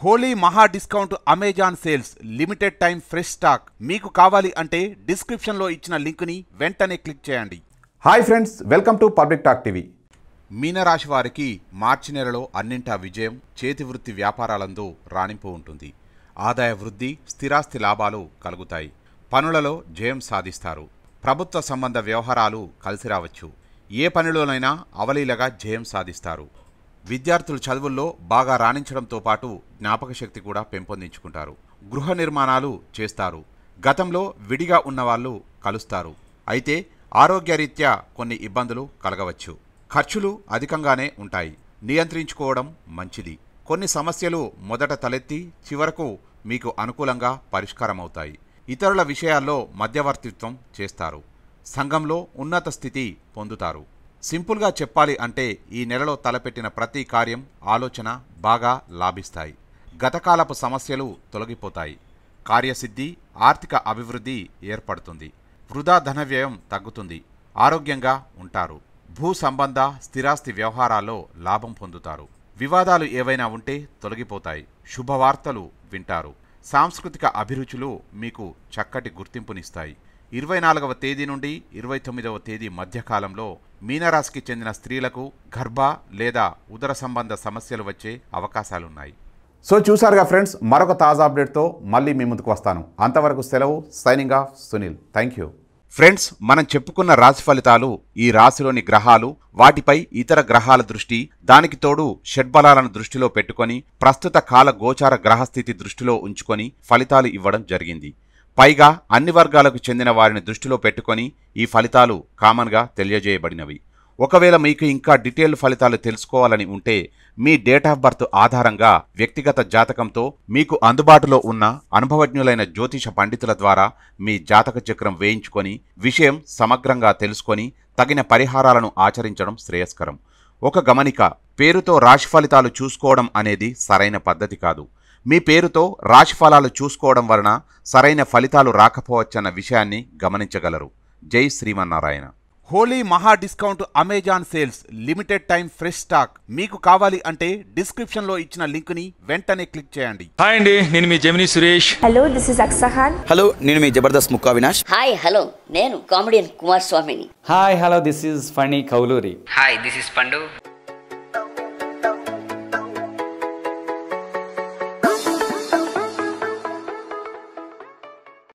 హోలీ మహా discount Amazon sales limited time fresh stock మీకు కావాలి అంటే డిస్క్రిప్షన్లో ఇచ్చిన లింక్ని వెంటనే క్లిక్ చేయండి hi friends welcome to public talk TV మీనరాశి వారికి మార్చి నెలలో అన్నింటా విజయం చేతి వృత్తి వ్యాపారాలందు రాణింపు ఉంటుంది ఆదాయ వృద్ధి స్థిరాస్తి లాభాలు కలుగుతాయి పనులలో జయం సాధిస్తారు ప్రభుత్వ సంబంధ వ్యవహారాలు కలిసి రావచ్చు ఏ పనిలోనైనా అవలీలగా జయం సాధిస్తారు విద్యార్థులు చదువుల్లో బాగా రాణించడంతో పాటు జ్ఞాపక శక్తి కూడా పెంపొందించుకుంటారు గృహ నిర్మాణాలు చేస్తారు గతంలో విడిగా ఉన్నవాళ్ళు కలుస్తారు అయితే ఆరోగ్యరీత్యా కొన్ని ఇబ్బందులు కలగవచ్చు ఖర్చులు అధికంగానే ఉంటాయి నియంత్రించుకోవడం మంచిది కొన్ని సమస్యలు మొదట తలెత్తి చివరకు మీకు అనుకూలంగా పరిష్కారమవుతాయి ఇతరుల విషయాల్లో మధ్యవర్తిత్వం చేస్తారు సంఘంలో ఉన్నత స్థితి పొందుతారు సింపుల్గా చెప్పాలి అంటే ఈ నెలలో తలపెట్టిన ప్రతి కార్యం ఆలోచన బాగా లాభిస్తాయి గతకాలపు సమస్యలు తొలగిపోతాయి కార్యసిద్ధి ఆర్థిక అభివృద్ధి ఏర్పడుతుంది వృధా ధన వ్యయం తగ్గుతుంది ఆరోగ్యంగా ఉంటారు భూ సంబంధ స్థిరాస్తి వ్యవహారాల్లో లాభం పొందుతారు వివాదాలు ఏవైనా ఉంటే తొలగిపోతాయి శుభవార్తలు వింటారు సాంస్కృతిక అభిరుచులు మీకు చక్కటి గుర్తింపునిస్తాయి ఇరవై నాలుగవ తేదీ నుండి ఇరవై తొమ్మిదవ తేదీ మధ్యకాలంలో మీనరాశికి చెందిన స్త్రీలకు గర్భ లేదా ఉదర సంబంధ సమస్యలు వచ్చే అవకాశాలున్నాయి సో చూసారుగా ఫ్రెండ్స్ మరొక తాజా అప్డేట్తో మళ్ళీ మీ ముందుకు వస్తాను అంతవరకు సెలవు signing off Sunil thank you friends మనం చెప్పుకున్న రాశి ఫలితాలు ఈ రాశిలోని గ్రహాలు వాటిపై ఇతర గ్రహాల దృష్టి దానికి తోడు షడ్బలాలను దృష్టిలో పెట్టుకొని ప్రస్తుత కాల గోచార గ్రహస్థితి దృష్టిలో ఉంచుకొని ఫలితాలు ఇవ్వడం జరిగింది పైగా అన్ని వర్గాలకు చెందిన వారిని దృష్టిలో పెట్టుకొని ఈ ఫలితాలు కామన్గా తెలియజేయబడినవి ఒకవేళ మీకు ఇంకా డీటెయిల్ ఫలితాలు తెలుసుకోవాలని ఉంటే మీ డేట్ ఆఫ్ బర్త్ ఆధారంగా వ్యక్తిగత జాతకంతో మీకు అందుబాటులో ఉన్న అనుభవజ్ఞులైన జ్యోతిష పండితుల ద్వారా మీ జాతక చక్రం వేయించుకొని విషయం సమగ్రంగా తెలుసుకొని తగిన పరిహారాలను ఆచరించడం శ్రేయస్కరం ఒక గమనిక పేరుతో రాశి ఫలితాలు చూసుకోవడం అనేది సరైన పద్ధతి కాదు మీ పేరుతో రాశి ఫలాలు చూసుకోవడం వలన సరైన ఫలితాలు రాకపోవచ్చన్న విషయాన్ని గమనించగలరు జై శ్రీమన్నారాయణ హోలీ మహా discount Amazon sales limited time fresh stock మీకు కావాలి అంటే డిస్క్రిప్షన్లో ఇచ్చిన లింక్ని వెంటనే క్లిక్ చేయండి హాయ్ అండి నేను మీ Gemini Suresh hello this is అక్సహాన్ హలో నేను మీ జబర్దస్త్ ముక్కా వినాష్ హాయ్ హలో నేను కామెడియన్ కుమార్ స్వామిని hi hello this is Phani Kouluri hi this is పండు